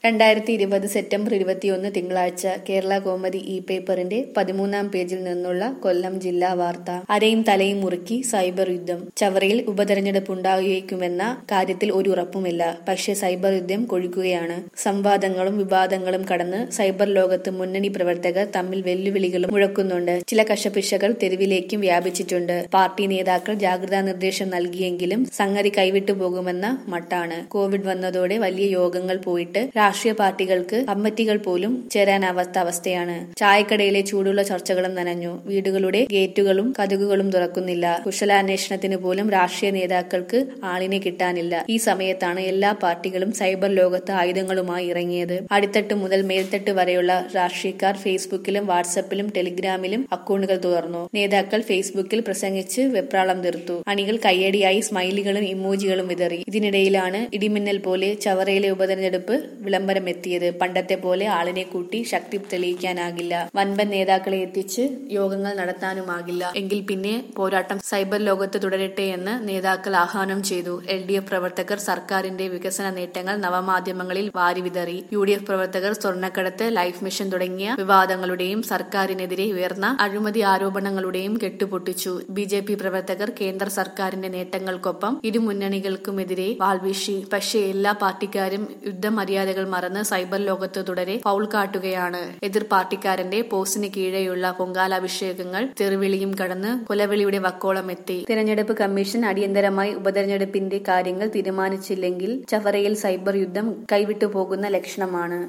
രണ്ടായിരത്തി ഇരുപത് സെപ്റ്റംബർ ഇരുപത്തിയൊന്ന് തിങ്കളാഴ്ച കേരള കോമതി ഇ പേപ്പറിന്റെ പതിമൂന്നാം പേജിൽ നിന്നുള്ള കൊല്ലം ജില്ലാ വാർത്ത അരയും തലയും മുറുക്കി സൈബർ യുദ്ധം ചവറയിൽ ഉപതെരഞ്ഞെടുപ്പ് ഉണ്ടായേക്കുമെന്ന കാര്യത്തിൽ ഒരു ഉറപ്പുമില്ല പക്ഷേ സൈബർ യുദ്ധം കൊഴുക്കുകയാണ് സംവാദങ്ങളും വിവാദങ്ങളും കടന്ന് സൈബർ ലോകത്ത് മുന്നണി പ്രവർത്തകർ തമ്മിൽ വെല്ലുവിളികളും മുഴക്കുന്നുണ്ട് ചില കശപിശകൾ തെരുവിലേക്കും വ്യാപിച്ചിട്ടുണ്ട് പാർട്ടി നേതാക്കൾ ജാഗ്രതാ നിർദ്ദേശം നൽകിയെങ്കിലും സംഗതി കൈവിട്ടു പോകുമെന്ന മട്ടാണ് കോവിഡ് വന്നതോടെ വലിയ യോഗങ്ങൾ പോയിട്ട് രാഷ്ട്രീയ പാർട്ടികൾക്ക് കമ്മിറ്റികൾ പോലും ചേരാനാവാത്ത അവസ്ഥയാണ് ചായക്കടയിലെ ചൂടുള്ള ചർച്ചകളും നനഞ്ഞു വീടുകളുടെ ഗേറ്റുകളും കതുകുകളും തുറക്കുന്നില്ല കുശലാന്വേഷണത്തിന് പോലും രാഷ്ട്രീയ നേതാക്കൾക്ക് ആളിനെ കിട്ടാനില്ല ഈ സമയത്താണ് എല്ലാ പാർട്ടികളും സൈബർ ലോകത്ത് ആയുധങ്ങളുമായി ഇറങ്ങിയത് അടിത്തട്ട് മുതൽ മേൽത്തട്ട് വരെയുള്ള രാഷ്ട്രീയക്കാർ ഫേസ്ബുക്കിലും വാട്സപ്പിലും ടെലിഗ്രാമിലും അക്കൗണ്ടുകൾ തുറന്നു നേതാക്കൾ ഫേസ്ബുക്കിൽ പ്രസംഗിച്ച് വെപ്രാളം തീർത്തു അണികൾ കയ്യടിയായി സ്മൈലികളും ഇമോജികളും വിതറി ഇതിനിടയിലാണ് ഇടിമിന്നൽ പോലെ ചവറയിലെ ഉപതെരഞ്ഞെടുപ്പ് വിളംബരം എത്തിയത് പണ്ടത്തെ പോലെ ആളിനെ കൂട്ടി ശക്തി തെളിയിക്കാനാകില്ല വൻപൻ നേതാക്കളെ എത്തിച്ച് യോഗങ്ങൾ നടത്താനുമാകില്ല എങ്കിൽ പിന്നെ പോരാട്ടം സൈബർ ലോകത്ത് തുടരട്ടെ എന്ന് നേതാക്കൾ ആഹ്വാനം ചെയ്തു എൽ ഡി എഫ് പ്രവർത്തകർ സർക്കാരിന്റെ വികസന നേട്ടങ്ങൾ നവമാധ്യമങ്ങളിൽ വാരിവിതറി യു ഡി എഫ് പ്രവർത്തകർ സ്വർണ്ണക്കടത്ത് ലൈഫ് മിഷൻ തുടങ്ങിയ വിവാദങ്ങളുടെയും സർക്കാരിനെതിരെ ഉയർന്ന അഴിമതി ആരോപണങ്ങളുടെയും കെട്ടുപൊട്ടിച്ചു ബി ജെ പി പ്രവർത്തകർ കേന്ദ്ര സർക്കാരിന്റെ നേട്ടങ്ങൾക്കൊപ്പം ഇരു മുന്നണികൾക്കുമെതിരെ വാൾവീശി പക്ഷേ എല്ലാ പാർട്ടിക്കാരും യുദ്ധമര്യാദകൾ മറന്ന് സൈബർ ലോകത്ത് തുടരെ ഫൗൾ കാട്ടുകയാണ് എതിർ പാർട്ടിക്കാരന്റെ പോസ്റ്റിന് കീഴെയുള്ള പൊങ്കാലാഭിഷേകങ്ങൾ തെറിവിളിയും കടന്ന് കൊലവിളിയുടെ വക്കോളം എത്തി തിരഞ്ഞെടുപ്പ് കമ്മീഷൻ അടിയന്തരമായി ഉപതെരഞ്ഞെടുപ്പിന്റെ കാര്യങ്ങൾ തീരുമാനിച്ചില്ലെങ്കിൽ ചവറയിൽ സൈബർ യുദ്ധം കൈവിട്ടു പോകുന്ന ലക്ഷണമാണ്